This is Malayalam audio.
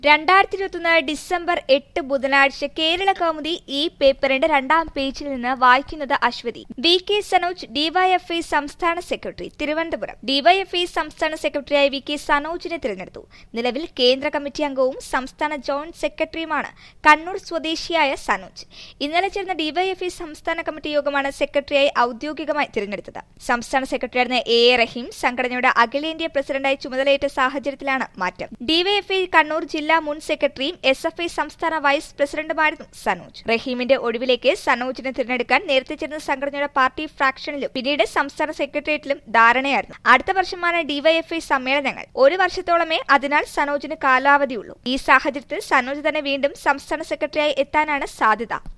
രണ്ടായിരത്തി ഇരുപത്തൊന്ന് ഡിസംബർ എട്ട് ബുധനാഴ്ച കേരള കൗമുദി ഈ പേപ്പറിന്റെ രണ്ടാം പേജിൽ നിന്ന് വായിക്കുന്നത് Aswathi V K Sanoj DYFI സംസ്ഥാന സെക്രട്ടറി തിരുവനന്തപുരം ഡിവൈഎഫ്ഐ സംസ്ഥാന സെക്രട്ടറിയായി വി കെ സനോജിനെ തിരഞ്ഞെടുത്തു നിലവിൽ കേന്ദ്ര കമ്മിറ്റി അംഗവും സംസ്ഥാന ജോയിന്റ് സെക്രട്ടറിയുമാണ് കണ്ണൂർ സ്വദേശിയായ സനോജ് ഇന്നലെ ചേർന്ന ഡിവൈഎഫ്ഐ സംസ്ഥാന കമ്മിറ്റി യോഗമാണ് സെക്രട്ടറിയായി ഔദ്യോഗികമായി തിരഞ്ഞെടുത്തത് സംസ്ഥാന സെക്രട്ടറിയായിരുന്ന എ എ റഹീം സംഘടനയുടെ അഖിലേന്ത്യാ പ്രസിഡന്റായി ചുമതലയേറ്റ സാഹചര്യത്തിലാണ് മാറ്റം ഡിവൈഎഫ്ഐ കണ്ണൂർ ജില്ലാ മുൻ സെക്രട്ടറിയും എസ് എഫ് ഐ സംസ്ഥാന വൈസ് പ്രസിഡന്റുമായിരുന്നു സനോജ് റഹീമിന്റെ ഒഴിവിലേക്ക് സനോജിനെ തിരഞ്ഞെടുക്കാൻ നേരത്തെ ചേർന്ന സംഘടനയുടെ പാർട്ടി ഫ്രാക്ഷനിലും പിന്നീട് സംസ്ഥാന സെക്രട്ടേറിയറ്റിലും ധാരണയായിരുന്നു അടുത്ത വർഷമാണ് ഡിവൈഎഫ്ഐ സമ്മേളനങ്ങൾ ഒരു വർഷത്തോളമേ അതിനാൽ സനോജിന് കാലാവധിയുള്ളൂ ഈ സാഹചര്യത്തിൽ സനോജ് തന്നെ വീണ്ടും സംസ്ഥാന സെക്രട്ടറിയായി എത്താനാണ് സാധ്യത